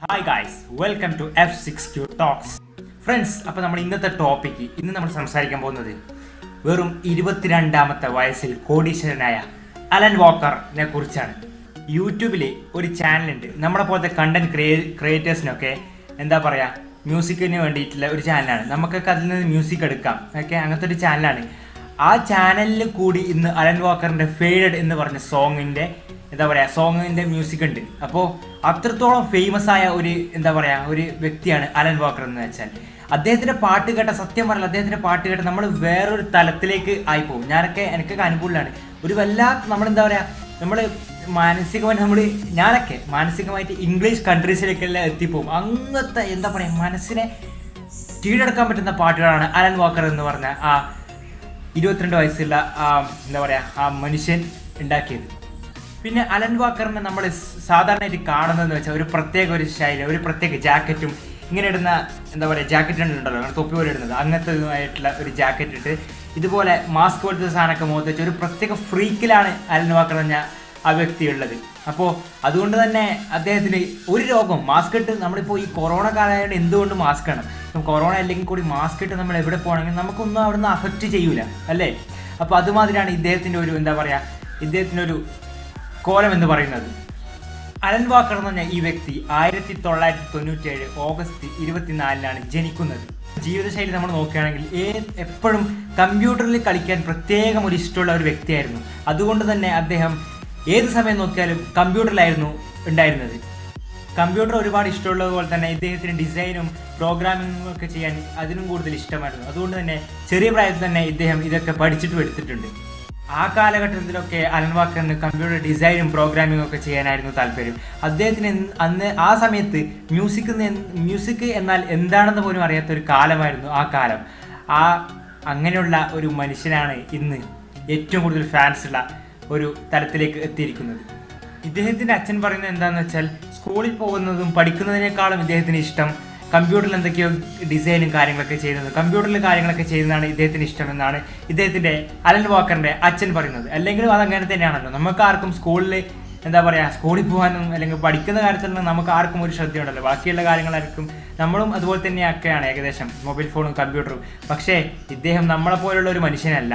hi guys welcome to F six Q talks friends അപ്പോൾ നമ്മൾ ഇന്നത്തെ ടോപ്പിക്ക് ഇന്ന് നമ്മൾ സംസാരിക്കാൻ പോകുന്നത് വെറും ഇരുപത്തിരണ്ടാമത്തെ വയസ്സിൽ കോടീശ്വരനായ അലൻ വാക്കറിനെ കുറിച്ചാണ് യൂട്യൂബിൽ ഒരു ചാനലുണ്ട് നമ്മളെ പോലത്തെ കണ്ടന്റ് ക്രിയേ ക്രിയേറ്റേഴ്സിനൊക്കെ എന്താ പറയുക മ്യൂസിക്കിന് വേണ്ടിയിട്ടുള്ള ഒരു ചാനലാണ് നമുക്കൊക്കെ അതിൽ നിന്ന് മ്യൂസിക് എടുക്കാം ഓക്കെ അങ്ങനത്തെ ഒരു ചാനലാണ് ആ ചാനലിൽ കൂടി ഇന്ന് അലൻ വാക്കറിൻ്റെ ഫേഡഡ് എന്ന് പറഞ്ഞ സോങ്ങിൻ്റെ എന്താ പറയുക സോങ്ങിൻ്റെ മ്യൂസിക് ഉണ്ട് അപ്പോൾ അത്രത്തോളം ഫേമസ് ആയ ഒരു എന്താ പറയുക ഒരു വ്യക്തിയാണ് അലൻ വാക്കർ എന്ന് വെച്ചാൽ അദ്ദേഹത്തിൻ്റെ പാട്ട് കേട്ട സത്യം പറഞ്ഞാൽ അദ്ദേഹത്തിൻ്റെ പാട്ട് കേട്ട നമ്മൾ വേറൊരു തലത്തിലേക്ക് ആയിപ്പോകും ഞാനൊക്കെ എനിക്കൊക്കെ അനുകൂലമാണ് ഒരു വല്ലാത്ത നമ്മളെന്താ പറയുക നമ്മൾ മാനസികമായിട്ട് നമ്മൾ ഞാനൊക്കെ മാനസികമായിട്ട് ഇംഗ്ലീഷ് കൺട്രീസിലേക്കെല്ലാം എത്തിപ്പോകും അങ്ങനത്തെ എന്താ പറയുക മനസ്സിനെ കീഴടക്കാൻ പറ്റുന്ന പാട്ടുകളാണ് അലൻ വാക്കർ എന്ന് പറഞ്ഞ ആ ഇരുപത്തിരണ്ട് വയസ്സുള്ള ആ എന്താ പറയുക ആ മനുഷ്യൻ ഉണ്ടാക്കിയത് പിന്നെ അലൻ വാക്കറിനെ നമ്മൾ സാധാരണയായിട്ട് കാണുന്നതെന്ന് വെച്ചാൽ ഒരു പ്രത്യേക ഒരു ശൈലി ഒരു പ്രത്യേക ജാക്കറ്റും ഇങ്ങനെ ഇടുന്ന എന്താ പറയുക ജാക്കറ്റ് ഉണ്ടല്ലോ അങ്ങനെ തൊപ്പി പോലെ ഇടുന്നത് അങ്ങനത്തെ ആയിട്ടുള്ള ഒരു ജാക്കറ്റ് ഇട്ട് ഇതുപോലെ മാസ്ക് പോലത്തെ സാധനമൊക്കെ മുഖത്ത് വെച്ച് ഒരു പ്രത്യേക ഫ്രീക്കിലാണ് അലൻ വാക്കർ എന്ന ആ വ്യക്തി ഉള്ളത് അപ്പോൾ അതുകൊണ്ട് തന്നെ അദ്ദേഹത്തിന് ഒരു രോഗം മാസ്ക് ഇട്ട് നമ്മളിപ്പോൾ ഈ കൊറോണ കാലമായത് എന്തുകൊണ്ട് മാസ്ക് ആണ് ഇപ്പം കൊറോണ അല്ലെങ്കിൽ കൂടി മാസ്ക് ഇട്ട് നമ്മൾ എവിടെ പോകണമെങ്കിൽ നമുക്കൊന്നും അവിടുന്ന് അഫക്റ്റ് ചെയ്യൂല അല്ലേ അപ്പോൾ അതുമാതിരിയാണ് ഇദ്ദേഹത്തിൻ്റെ ഒരു എന്താ പറയുക ഇദ്ദേഹത്തിൻ്റെ ഒരു കോലം എന്ന് പറയുന്നത് അലൻ വാക്കർ എന്ന് പറഞ്ഞ ഈ വ്യക്തി ആയിരത്തി തൊള്ളായിരത്തി തൊണ്ണൂറ്റിയേഴ് ഓഗസ്റ്റ് ഇരുപത്തിനാലിനാണ് ജനിക്കുന്നത് ജീവിതശൈലി നമ്മൾ നോക്കുകയാണെങ്കിൽ ഏ എപ്പോഴും കമ്പ്യൂട്ടറിൽ കളിക്കാൻ പ്രത്യേകം ഒരു ഇഷ്ടമുള്ള ഒരു വ്യക്തിയായിരുന്നു അതുകൊണ്ട് തന്നെ അദ്ദേഹം ഏത് സമയം നോക്കിയാലും കമ്പ്യൂട്ടറിലായിരുന്നു ഉണ്ടായിരുന്നത് കമ്പ്യൂട്ടർ ഒരുപാട് ഇഷ്ടമുള്ളത് പോലെ തന്നെ ഇദ്ദേഹത്തിന് ഡിസൈനും പ്രോഗ്രാമിങ്ങും ഒക്കെ ചെയ്യാൻ അതിനും കൂടുതൽ ഇഷ്ടമായിരുന്നു അതുകൊണ്ട് തന്നെ ചെറിയ പ്രായത്തിൽ തന്നെ ഇദ്ദേഹം ഇതൊക്കെ പഠിച്ചിട്ടും എടുത്തിട്ടുണ്ട് ആ കാലഘട്ടത്തിലൊക്കെ അലൻ വാക്കറിന് കമ്പ്യൂട്ടർ ഡിസൈനും പ്രോഗ്രാമിങ്ങും ഒക്കെ ചെയ്യാനായിരുന്നു താല്പര്യം അദ്ദേഹത്തിന് എന്ന് അന്ന് ആ സമയത്ത് മ്യൂസിക് മ്യൂസിക് എന്നാൽ എന്താണെന്ന് പോലും അറിയാത്ത ഒരു കാലമായിരുന്നു ആ കാലം ആ അങ്ങനെയുള്ള ഒരു മനുഷ്യനാണ് ഇന്ന് ഏറ്റവും കൂടുതൽ ഫാൻസ് ഉള്ള ഒരു തലത്തിലേക്ക് എത്തിയിരിക്കുന്നത് ഇദ്ദേഹത്തിൻ്റെ അച്ഛൻ പറയുന്നത് എന്താണെന്ന് വെച്ചാൽ സ്കൂളിൽ പോകുന്നതും പഠിക്കുന്നതിനേക്കാളും ഇദ്ദേഹത്തിന് ഇഷ്ടം കമ്പ്യൂട്ടറിൽ എന്തൊക്കെയോ ഡിസൈനും കാര്യങ്ങളൊക്കെ ചെയ്യുന്നത് കമ്പ്യൂട്ടറിൽ കാര്യങ്ങളൊക്കെ ചെയ്യുന്നതാണ് ഇദ്ദേഹത്തിന് ഇഷ്ടമെന്നാണ് ഇദ്ദേഹത്തിൻ്റെ അലൻ വാക്കറിൻ്റെ അച്ഛൻ പറയുന്നത് അല്ലെങ്കിലും അതങ്ങനെ തന്നെയാണല്ലോ നമുക്ക് ആർക്കും സ്കൂളിൽ എന്താ പറയുക സ്കൂളിൽ പോകാനും അല്ലെങ്കിൽ പഠിക്കുന്ന കാര്യത്തിൽ നമുക്ക് ആർക്കും ഒരു ശ്രദ്ധയുണ്ടല്ലോ ബാക്കിയുള്ള കാര്യങ്ങളായിരിക്കും നമ്മളും അതുപോലെ തന്നെയൊക്കെയാണ് ഏകദേശം മൊബൈൽ ഫോണും കമ്പ്യൂട്ടറും പക്ഷേ ഇദ്ദേഹം നമ്മളെ പോലുള്ള ഒരു മനുഷ്യനല്ല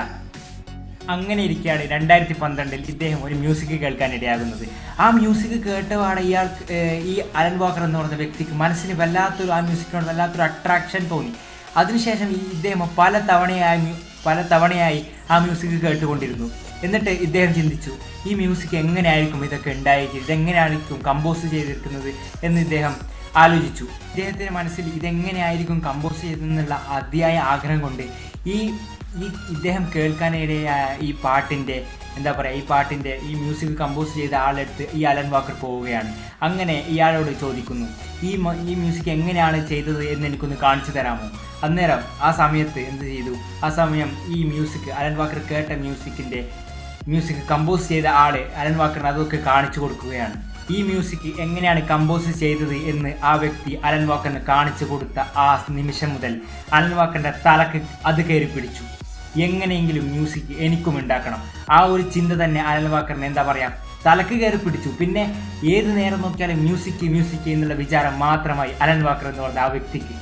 അങ്ങനെ ഇരിക്കുകയാണ് രണ്ടായിരത്തി പന്ത്രണ്ടിൽ ഇദ്ദേഹം ഒരു മ്യൂസിക് കേൾക്കാൻ ഇടയാകുന്നത് ആ മ്യൂസിക് കേട്ടപാടെ ഇയാൾ ഈ അലൻ വാക്കർ എന്ന് പറഞ്ഞ വ്യക്തിക്ക് മനസ്സിന് വല്ലാത്തൊരു ആ മ്യൂസിക്കിനോട് വല്ലാത്തൊരു അട്രാക്ഷൻ തോന്നി അതിനുശേഷം ഈ ഇദ്ദേഹം പല തവണയായി മ്യൂ- പല തവണയായി ആ മ്യൂസിക് കേട്ടുകൊണ്ടിരുന്നു എന്നിട്ട് ഇദ്ദേഹം ചിന്തിച്ചു ഈ മ്യൂസിക് എങ്ങനെയായിരിക്കും ഇതൊക്കെ ഉണ്ടായിരിക്കും ഇതെങ്ങനെയായിരിക്കും കമ്പോസ് ചെയ്തിരിക്കുന്നത് എന്ന് ഇദ്ദേഹം ആലോചിച്ചു ഇദ്ദേഹത്തിൻ്റെ മനസ്സിൽ ഇതെങ്ങനെയായിരിക്കും കമ്പോസ് ചെയ്തതെന്നുള്ള അതിയായ ആഗ്രഹം കൊണ്ട് ഈ ഈ ഇദ്ദേഹം കേൾക്കാനിടയായ ഈ പാട്ടിൻ്റെ എന്താ പറയുക ഈ പാട്ടിൻ്റെ ഈ മ്യൂസിക് കമ്പോസ് ചെയ്ത ആളെടുത്ത് ഈ അലൻ വാക്കർ പോവുകയാണ് അങ്ങനെ ഇയാളോട് ചോദിക്കുന്നു ഈ മ- ഈ മ്യൂസിക് എങ്ങനെയാണ് ചെയ്തത് എന്ന് എനിക്കൊന്ന് കാണിച്ചു തരാമോ അന്നേരം ആ സമയത്ത് എന്ത് ചെയ്തു ആ സമയം ഈ മ്യൂസിക് അലൻ വാക്കർ കേട്ട മ്യൂസിക്കിൻ്റെ മ്യൂസിക് കമ്പോസ് ചെയ്ത ആള് അലൻ വാക്കറിന് അതൊക്കെ കാണിച്ചു കൊടുക്കുകയാണ് ഈ മ്യൂസിക് എങ്ങനെയാണ് കമ്പോസ് ചെയ്തത് എന്ന് ആ വ്യക്തി അലൻ വാക്കറിന് കാണിച്ചു കൊടുത്ത ആ നിമിഷം മുതൽ അലൻ വാക്കറിന്റെ തലക്ക് അത് കയറി പിടിച്ചു എങ്ങനെയെങ്കിലും മ്യൂസിക് എനിക്കും ഉണ്ടാക്കണം ആ ഒരു ചിന്ത തന്നെ അലൻ വാക്കറിന് എന്താ പറയാ തലക്ക് കയറി പിടിച്ചു പിന്നെ ഏത് നേരം നോക്കിയാലും മ്യൂസിക് മ്യൂസിക് എന്നുള്ള വിചാരം മാത്രമായി അലൻ വാക്കർ എന്ന് പറഞ്ഞ ആ വ്യക്തിക്ക്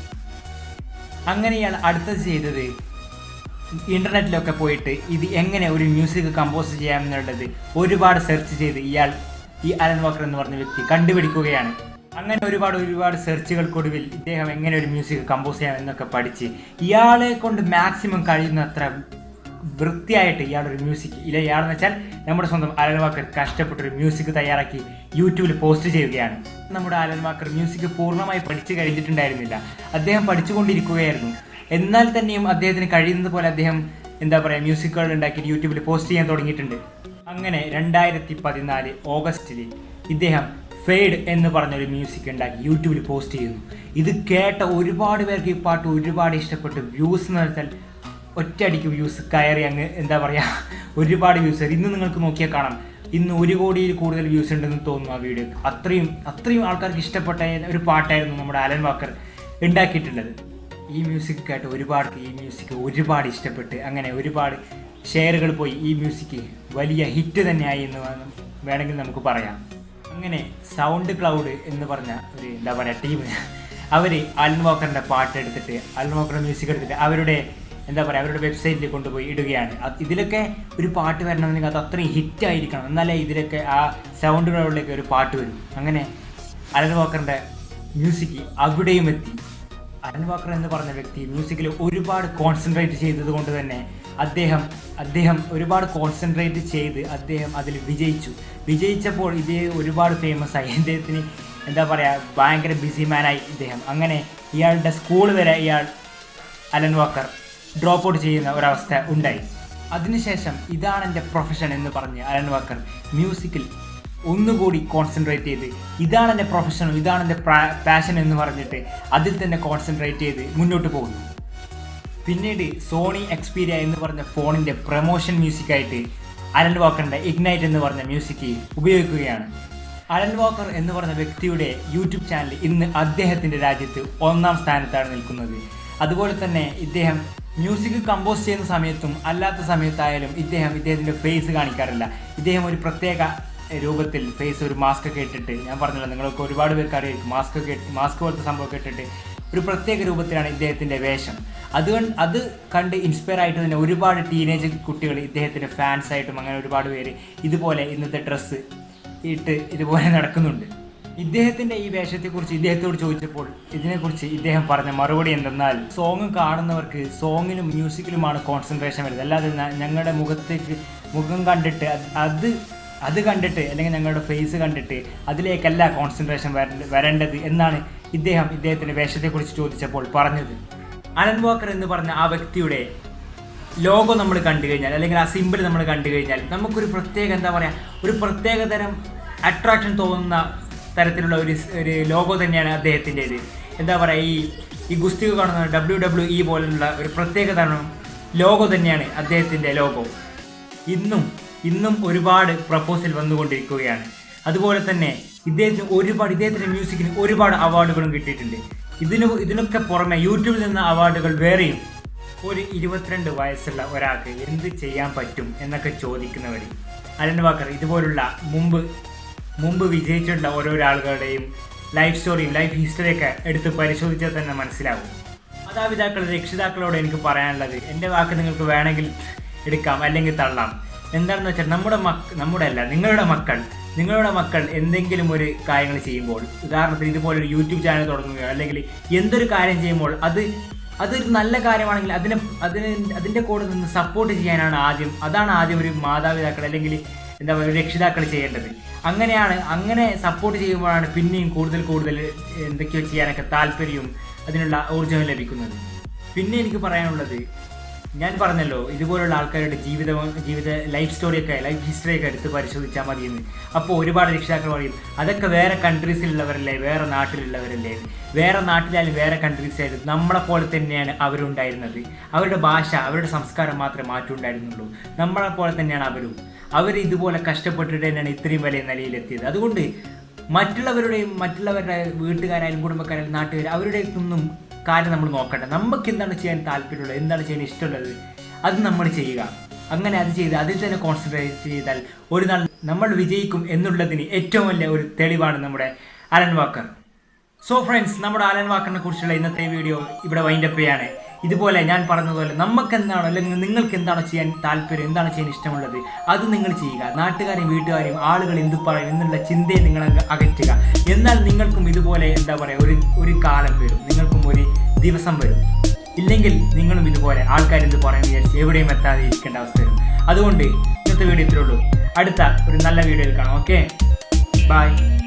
അങ്ങനെ ഇയാൾ അടുത്തത് ചെയ്തത് ഇന്റർനെറ്റിലൊക്കെ പോയിട്ട് ഇത് എങ്ങനെ ഒരു മ്യൂസിക് കമ്പോസ് ചെയ്യാമെന്നുള്ളത് ഒരുപാട് സെർച്ച് ചെയ്ത് ഇയാൾ ഈ അലൻ വാക്കർ എന്ന് പറഞ്ഞ വ്യക്തി കണ്ടുപിടിക്കുകയാണ് അങ്ങനെ ഒരുപാട് ഒരുപാട് സെർച്ചുകൾക്കൊടുവിൽ ഇദ്ദേഹം എങ്ങനെ ഒരു മ്യൂസിക് കമ്പോസ് ചെയ്യാം എന്നൊക്കെ പഠിച്ച് ഇയാളെ കൊണ്ട് മാക്സിമം കഴിയുന്നത്ര വൃത്തിയായിട്ട് ഇയാളൊരു മ്യൂസിക് ഇല്ല ഇയാളെന്ന് വെച്ചാൽ നമ്മുടെ സ്വന്തം അലൻ വാക്കർ കഷ്ടപ്പെട്ടൊരു മ്യൂസിക് തയ്യാറാക്കി യൂട്യൂബിൽ പോസ്റ്റ് ചെയ്യുകയാണ് നമ്മുടെ അലൻ വാക്കർ മ്യൂസിക് പൂർണ്ണമായി പഠിച്ചു കഴിഞ്ഞിട്ടുണ്ടായിരുന്നില്ല അദ്ദേഹം പഠിച്ചുകൊണ്ടിരിക്കുകയായിരുന്നു എന്നാൽ തന്നെയും അദ്ദേഹത്തിന് കഴിയുന്നത് പോലെ അദ്ദേഹം എന്താ പറയുക മ്യൂസിക്കുകൾ ഉണ്ടാക്കി യൂട്യൂബിൽ പോസ്റ്റ് ചെയ്യാൻ തുടങ്ങിയിട്ടുണ്ട് അങ്ങനെ രണ്ടായിരത്തി പതിനാല് ഓഗസ്റ്റിൽ ഇദ്ദേഹം ഫെയ്ഡ് എന്ന് പറഞ്ഞൊരു മ്യൂസിക് ഉണ്ടാക്കി യൂട്യൂബിൽ പോസ്റ്റ് ചെയ്യുന്നു ഇത് കേട്ട ഒരുപാട് പേർക്ക് ഈ പാട്ട് ഒരുപാട് ഇഷ്ടപ്പെട്ടു വ്യൂസ് എന്ന് വെച്ചാൽ ഒറ്റയടിക്ക് വ്യൂസ് കയറി അങ്ങ് എന്താ പറയുക ഒരുപാട് വ്യൂസ് ഇന്ന് നിങ്ങൾക്ക് നോക്കിയാൽ കാണാം ഇന്ന് ഒരു കോടിയിൽ കൂടുതൽ വ്യൂസ് ഉണ്ടെന്ന് തോന്നുന്നു ആ വീഡിയോ അത്രയും അത്രയും ആൾക്കാർക്ക് ഇഷ്ടപ്പെട്ട ഒരു പാട്ടായിരുന്നു നമ്മുടെ അലൻ വാക്കർ ഉണ്ടാക്കിയിട്ടുള്ളത് ഈ മ്യൂസിക് കേട്ട് ഒരുപാട് ഈ മ്യൂസിക് ഒരുപാട് ഇഷ്ടപ്പെട്ട് അങ്ങനെ ഒരുപാട് ഷെയറുകൾ പോയി ഈ മ്യൂസിക് വലിയ ഹിറ്റ് തന്നെയായി എന്ന് വേണം- വേണമെങ്കിൽ നമുക്ക് പറയാം അങ്ങനെ സൗണ്ട് ക്ലൗഡ് എന്ന് പറഞ്ഞ ഒരു എന്താ പറയുക ടീം അവർ അലൻ വാക്കറിൻ്റെ പാട്ട് എടുത്തിട്ട് അലൻ വാക്കറുടെ മ്യൂസിക് എടുത്തിട്ട് അവരുടെ എന്താ പറയുക അവരുടെ വെബ്സൈറ്റിൽ കൊണ്ടുപോയി ഇടുകയാണ് അത് ഇതിലൊക്കെ ഒരു പാട്ട് വരണമെന്നുണ്ടെങ്കിൽ അത് അത്രയും ഹിറ്റ് ആയിരിക്കണം എന്നാലേ ഇതിലൊക്കെ ആ സൗണ്ട് ക്ലൗഡിലേക്ക് ഒരു പാട്ട് വരും അങ്ങനെ അലൻ വാക്കറിൻ്റെ മ്യൂസിക് അവിടെയും എത്തി അലൻ വാക്കർ എന്ന് പറഞ്ഞ വ്യക്തി മ്യൂസിക്കിൽ ഒരുപാട് കോൺസെൻട്രേറ്റ് ചെയ്തത് കൊണ്ട് തന്നെ അദ്ദേഹം അദ്ദേഹം ഒരുപാട് കോൺസെൻട്രേറ്റ് ചെയ്ത് അദ്ദേഹം അതിൽ വിജയിച്ചു വിജയിച്ചപ്പോൾ ഇത് ഒരുപാട് ഫേമസ് ആയി അദ്ദേഹത്തിന് എന്താ പറയുക ഭയങ്കര ബിസി മാനായി ഇദ്ദേഹം അങ്ങനെ ഇയാളുടെ സ്കൂൾ വരെ ഇയാൾ അലൻ വാക്കർ ഡ്രോപ്പ് ഔട്ട് ചെയ്യുന്ന ഒരവസ്ഥ ഉണ്ടായി അതിനുശേഷം ഇതാണ് എൻ്റെ പ്രൊഫഷൻ എന്ന് പറഞ്ഞ് അലൻ വാക്കർ മ്യൂസിക്കിൽ ഒന്നുകൂടി കോൺസെൻട്രേറ്റ് ചെയ്ത് ഇതാണ് എൻ്റെ പ്രൊഫഷനും ഇതാണ് എൻ്റെ പാഷൻ എന്ന് പറഞ്ഞിട്ട് അതിൽ തന്നെ കോൺസെൻട്രേറ്റ് ചെയ്ത് മുന്നോട്ട് പോകുന്നു പിന്നീട് സോണി എക്സ്പീരിയ എന്ന് പറഞ്ഞ ഫോണിൻ്റെ പ്രൊമോഷൻ മ്യൂസിക്കായിട്ട് അലൻ വാക്കറിൻ്റെ ഇഗ്നൈറ്റ് എന്ന് പറഞ്ഞ മ്യൂസിക് ഉപയോഗിക്കുകയാണ് അലൻ വാക്കർ എന്ന് പറഞ്ഞ വ്യക്തിയുടെ യൂട്യൂബ് ചാനൽ ഇന്ന് അദ്ദേഹത്തിൻ്റെ രാജ്യത്ത് ഒന്നാം സ്ഥാനത്താണ് നിൽക്കുന്നത് അതുപോലെ തന്നെ ഇദ്ദേഹം മ്യൂസിക് കമ്പോസ് ചെയ്യുന്ന സമയത്തും അല്ലാത്ത സമയത്തായാലും ഇദ്ദേഹം ഇദ്ദേഹത്തിൻ്റെ ഫേസ് കാണിക്കാറില്ല ഇദ്ദേഹം ഒരു പ്രത്യേക രൂപത്തിൽ ഫേസ് ഒരു മാസ്ക് ഒക്കെ ഇട്ടിട്ട് ഞാൻ പറഞ്ഞല്ലോ നിങ്ങൾക്ക് ഒരുപാട് പേർക്ക് അറിയാം മാസ്ക് ഒക്കെ മാസ്ക് പോലത്തെ സംഭവമൊക്കെ ഇട്ടിട്ട് ഒരു പ്രത്യേക രൂപത്തിലാണ് ഇദ്ദേഹത്തിൻ്റെ വേഷം അതുകൊണ്ട് അത് കണ്ട് ഇൻസ്പയർ ആയിട്ട് തന്നെ ഒരുപാട് ടീനേജ് കുട്ടികൾ ഇദ്ദേഹത്തിൻ്റെ ഫാൻസ് ആയിട്ടും അങ്ങനെ ഒരുപാട് പേര് ഇതുപോലെ ഇന്നത്തെ ഡ്രസ്സ് ഇട്ട് ഇതുപോലെ നടക്കുന്നുണ്ട് ഇദ്ദേഹത്തിൻ്റെ ഈ വേഷത്തെക്കുറിച്ച് ഇദ്ദേഹത്തോട് ചോദിച്ചപ്പോൾ ഇതിനെക്കുറിച്ച് ഇദ്ദേഹം പറഞ്ഞ മറുപടി എന്തെന്നാൽ സോങ് കാണുന്നവർക്ക് സോങ്ങിലും മ്യൂസിക്കിലുമാണ് കോൺസെൻട്രേഷൻ വരുന്നത് അല്ലാതെ ന- ഞങ്ങളുടെ മുഖത്തേക്ക് മുഖം കണ്ടിട്ട് അത് അത് അത് കണ്ടിട്ട് അല്ലെങ്കിൽ ഞങ്ങളുടെ ഫേസ് കണ്ടിട്ട് അതിലേക്കല്ല കോൺസെൻട്രേഷൻ വരേണ്ടത് എന്നാണ് ഇദ്ദേഹം ഇദ്ദേഹത്തിൻ്റെ വേഷത്തെക്കുറിച്ച് ചോദിച്ചപ്പോൾ പറഞ്ഞത് അലൻ വാക്കർ എന്ന് പറഞ്ഞ ആ വ്യക്തിയുടെ ലോഗോ നമ്മൾ കണ്ടു കഴിഞ്ഞാൽ അല്ലെങ്കിൽ ആ സിമ്പിൾ നമ്മൾ കണ്ടു കഴിഞ്ഞാൽ നമുക്കൊരു പ്രത്യേക എന്താ പറയുക ഒരു പ്രത്യേക തരം അട്രാക്ഷൻ തോന്നുന്ന തരത്തിലുള്ള ഒരു സ്- ഒരു ലോഗോ തന്നെയാണ് അദ്ദേഹത്തിൻ്റെത് എന്താ പറയുക ഈ ഈ ഗുസ്തി കാണുന്ന ഡബ്ല്യു ഡബ്ല്യു ഇ പോലുള്ള ഒരു പ്രത്യേക തരം ലോഗോ തന്നെയാണ് അദ്ദേഹത്തിൻ്റെ ലോഗോ ഇന്നും ഇന്നും ഒരുപാട് പ്രപ്പോസൽ വന്നുകൊണ്ടിരിക്കുകയാണ് അതുപോലെ തന്നെ ഇദ്ദേഹത്തിന് ഒരുപാട് ഇദ്ദേഹത്തിൻ്റെ മ്യൂസിക്കിന് ഒരുപാട് അവാർഡുകളും കിട്ടിയിട്ടുണ്ട് ഇതിന് ഇതിനൊക്കെ പുറമെ യൂട്യൂബിൽ നിന്ന് അവാർഡുകൾ വേറെയും ഒരു ഇരുപത്തിരണ്ട് വയസ്സുള്ള ഒരാൾക്ക് എന്ത് ചെയ്യാൻ പറ്റും എന്നൊക്കെ ചോദിക്കുന്നവർ അലൻ വാക്കർ ഇതുപോലുള്ള മുമ്പ് മുമ്പ് വിജയിച്ചിട്ടുള്ള ഓരോരോ ആളുകളുടെയും ലൈഫ് സ്റ്റോറിയും ലൈഫ് ഹിസ്റ്ററിയൊക്കെ എടുത്ത് പരിശോധിച്ചാൽ തന്നെ മനസ്സിലാവും മാതാപിതാക്കൾ രക്ഷിതാക്കളോട് എനിക്ക് പറയാനുള്ളത് എൻ്റെ വാക്ക് നിങ്ങൾക്ക് വേണമെങ്കിൽ എടുക്കാം അല്ലെങ്കിൽ തള്ളാം എന്താണെന്ന് വെച്ചാൽ നമ്മുടെ മക്ക നമ്മുടെ അല്ല നിങ്ങളുടെ മക്കൾ നിങ്ങളുടെ മക്കൾ എന്തെങ്കിലും ഒരു കാര്യങ്ങൾ ചെയ്യുമ്പോൾ ഉദാഹരണത്തിന് ഇതുപോലെ ഒരു യൂട്യൂബ് ചാനൽ തുടങ്ങുകയോ അല്ലെങ്കിൽ എന്തൊരു കാര്യം ചെയ്യുമ്പോൾ അത് അതൊരു നല്ല കാര്യമാണെങ്കിൽ അതിനെ അതിന് അതിൻ്റെ കൂടെ നിന്ന് സപ്പോർട്ട് ചെയ്യാനാണ് ആദ്യം അതാണ് ആദ്യം ഒരു മാതാപിതാക്കൾ അല്ലെങ്കിൽ എന്താ പറയുക രക്ഷിതാക്കൾ ചെയ്യേണ്ടത് അങ്ങനെയാണ് അങ്ങനെ സപ്പോർട്ട് ചെയ്യുമ്പോഴാണ് പിന്നെയും കൂടുതൽ കൂടുതൽ എന്തൊക്കെയോ ചെയ്യാനൊക്കെ താല്പര്യവും അതിനുള്ള ഊർജ്ജവും ലഭിക്കുന്നത് പിന്നെ എനിക്ക് പറയാനുള്ളത് ഞാൻ പറഞ്ഞല്ലോ ഇതുപോലുള്ള ആൾക്കാരുടെ ജീവിത ജീവിത ലൈഫ് സ്റ്റോറിയൊക്കെ ലൈഫ് ഹിസ്റ്ററിയൊക്കെ എടുത്ത് പരിശോധിച്ചാൽ മതിയെന്ന് അപ്പോൾ ഒരുപാട് രക്ഷിതാക്കൾ പറയും അതൊക്കെ വേറെ കൺട്രീസിലുള്ളവരല്ലേ വേറെ നാട്ടിലുള്ളവരല്ലേ വേറെ നാട്ടിലായാലും വേറെ കൺട്രീസിലായാലും നമ്മളെ പോലെ തന്നെയാണ് അവരുണ്ടായിരുന്നത് അവരുടെ ഭാഷ അവരുടെ സംസ്കാരം മാത്രമേ മാറ്റം ഉണ്ടായിരുന്നുള്ളൂ നമ്മളെ പോലെ തന്നെയാണ് അവരും അവർ ഇതുപോലെ കഷ്ടപ്പെട്ടിട്ട് തന്നെയാണ് ഇത്രയും വലിയ നിലയിലെത്തിയത് അതുകൊണ്ട് മറ്റുള്ളവരുടെയും മറ്റുള്ളവരുടെ വീട്ടുകാരായാലും കുടുംബക്കാരായാലും നാട്ടുകാർ അവരുടെ ഒന്നും കാര്യം നമ്മൾ നോക്കണ്ട നമുക്ക് എന്താണ് ചെയ്യാൻ താല്പര്യമുള്ളത് എന്താണ് ചെയ്യാൻ ഇഷ്ടമുള്ളത് അത് നമ്മൾ ചെയ്യുക അങ്ങനെ അത് ചെയ്ത് അതിൽ തന്നെ കോൺസെൻട്രേറ്റ് ചെയ്താൽ ഒരു നാൾ നമ്മൾ വിജയിക്കും എന്നുള്ളതിന് ഏറ്റവും വലിയ ഒരു തെളിവാണ് നമ്മുടെ അലൻ വാക്കർ സോ ഫ്രണ്ട്സ് നമ്മുടെ അലൻ വാക്കറിനെ കുറിച്ചുള്ള ഇന്നത്തെ വീഡിയോ ഇവിടെ വൈൻഡപ്പ് ചെയ്യാണ് ഇതുപോലെ ഞാൻ പറഞ്ഞതുപോലെ നമുക്ക് എന്താണോ അല്ലെങ്കിൽ നിങ്ങൾക്ക് എന്താണോ ചെയ്യാൻ താല്പര്യം എന്താണ് ചെയ്യാൻ ഇഷ്ടമുള്ളത് അത് നിങ്ങൾ ചെയ്യുക നാട്ടുകാരെയും വീട്ടുകാരെയും ആളുകൾ എന്ത് പറയും എന്നുള്ള ചിന്തയെ നിങ്ങൾ അങ്ങ് അകറ്റുക എന്നാൽ നിങ്ങൾക്കും ഇതുപോലെ എന്താ പറയുക ഒരു ഒരു കാലം വരും നിങ്ങൾക്കും ഒരു ദിവസം വരും ഇല്ലെങ്കിൽ നിങ്ങളും ഇതുപോലെ ആൾക്കാർ എന്ത് പറയുന്നത് വിചാരിച്ച് എവിടെയും എത്താതെ ഇരിക്കേണ്ട അവസ്ഥ വരും അതുകൊണ്ട് ഇന്നത്തെ വീഡിയോ ഇത്രേ ഉള്ളൂ അടുത്ത ഒരു നല്ല വീഡിയോയിൽ കാണാം ഓക്കെ ബൈ